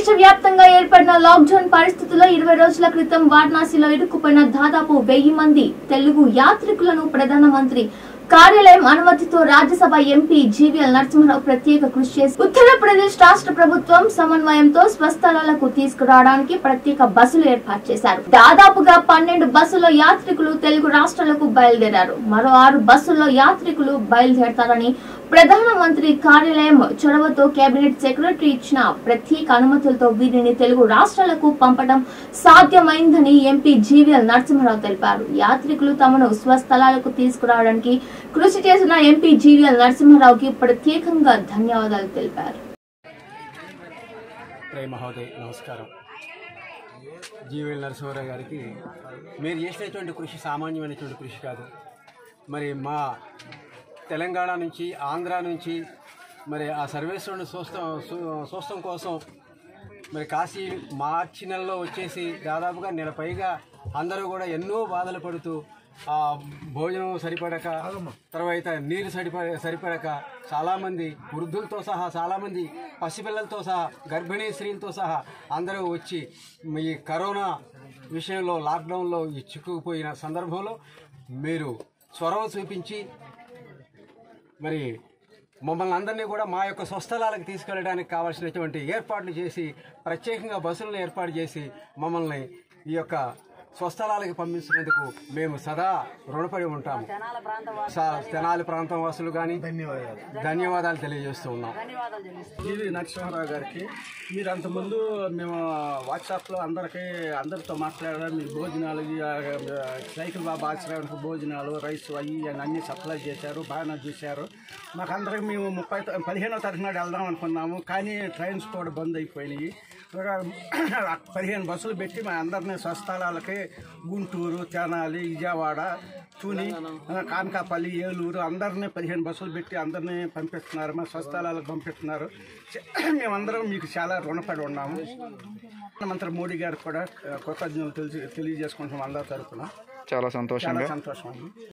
దేశవ్యాప్తంగా ఏర్పడిన లాక్డౌన్ పరిస్థితుల్లో ఇరవై రోజుల క్రితం వారణాసిలో ఇరుక్కుపోయిన దాదాపు వెయ్యి మంది తెలుగు యాత్రికులను ప్రధానమంత్రి కార్యాలయం అనుమతితో రాజ్యసభ ఎంపీ జీవీఎల్ నరసింహరావు ప్రత్యేక కృషి చేసి ఉత్తరప్రదేశ్ రాష్ట్ర ప్రభుత్వం సమన్వయంతో స్వస్థలాలకు తీసుకురావడానికి ప్రత్యేక బస్సులు ఏర్పాటు చేశారు దాదాపుగా పన్నెండు బస్సుల్లో యాత్రికులు తెలుగు రాష్ట్రాలకు బయలుదేరారు మరో ఆరు బస్సుల్లో యాత్రికులు బయలుదేరతారని ప్రధానమంత్రి కార్యాలయం చొరవతో కేబినెట్ సెక్రటరీ ఇచ్చిన ప్రత్యేక అనుమతులతో వీరిని తెలుగు రాష్ట్రాలకు పంపడం సాధ్యమైందని ఎంపీ జీవీఎల్ నరసింహరావు తెలిపారు యాత్రికులు తమను స్వస్థలాలకు తీసుకురావడానికి కృషి చేసిన ఎంపీ జీవీఎల్ నరసింహరావుకి ప్రత్యేకంగా ధన్యవాదాలు తెలిపారు ప్రేమ మహోదయ్ నమస్కారం జీవీఎల్ నరసింహారావు గారికి మీరు చేసినటువంటి కృషి సామాన్యమైనటువంటి కృషి కాదు మరి మా తెలంగాణ నుంచి ఆంధ్ర నుంచి మరి ఆ సర్వేశ్వరుని చూస్తాం చూస్తాం కోసం మరి కాశీ మార్చి నెలలో వచ్చేసి దాదాపుగా నెల పైగా అందరూ కూడా ఎన్నో బాధలు పడుతూ ఆ భోజనం సరిపడక తర్వాత నీరు సరిపడ సరిపడక చాలామంది వృద్ధులతో సహా చాలామంది పసిపిల్లలతో సహా గర్భిణీ స్త్రీలతో సహా అందరూ వచ్చి ఈ కరోనా విషయంలో లాక్డౌన్లో ఈ చిక్కుకుపోయిన సందర్భంలో మీరు చొరవ చూపించి మరి మమ్మల్ని అందరినీ కూడా మా యొక్క స్వస్థలాలకు తీసుకెళ్ళడానికి కావాల్సినటువంటి ఏర్పాట్లు చేసి ప్రత్యేకంగా బస్సులను ఏర్పాటు చేసి మమ్మల్ని ఈ యొక్క స్వస్థలాలకు పంపించినందుకు మేము సదా రుణపడి ఉంటాము స- తెనాలి ప్రాంతం వాసులు కానీ ధన్యవాదాలు తెలియజేస్తూ ఉన్నాం జీవి నరసింహారావు గారికి మీరు అంతకుముందు మేము వాట్సాప్లో అందరికీ అందరితో మాట్లాడడం మీ భోజనాలు ఈ, ఆ, సైకిల్ బాబా ఆశ్రయానికి భోజనాలు రైస్ అవి ఇవి అన్నీ సప్లై చేశారు బాగానే చూశారు మాకు అందరికి మేము ముప్పై త- పదిహేనో తారీఖు నాడు వెళ్దాం అనుకున్నాము కానీ ట్రైన్స్ కూడా బంద్ అయిపోయినాయి ఒక పదిహేను బస్సులు పెట్టి మా అందరినీ స్వస్థలాలకి గుంటూరు తెనాలి విజయవాడ తుని ఆ, కానకాపల్లి ఏలూరు అందరినీ పదిహేను బస్సులు పెట్టి అందరినీ పంపిస్తున్నారు మా స్వస్థలాలకు పంపిస్తున్నారు చ- మేమందరం మీకు చాలా రుణపడి ఉన్నాము ప్రధానమంత్రి మోడీ గారికి కూడా ఆ, కృతజ్ఞతలు తెలిసి తెలియజేసుకుంటున్నాం అందరి తరఫున చాలా సంతోషంగా చాలా సంతోషం అండి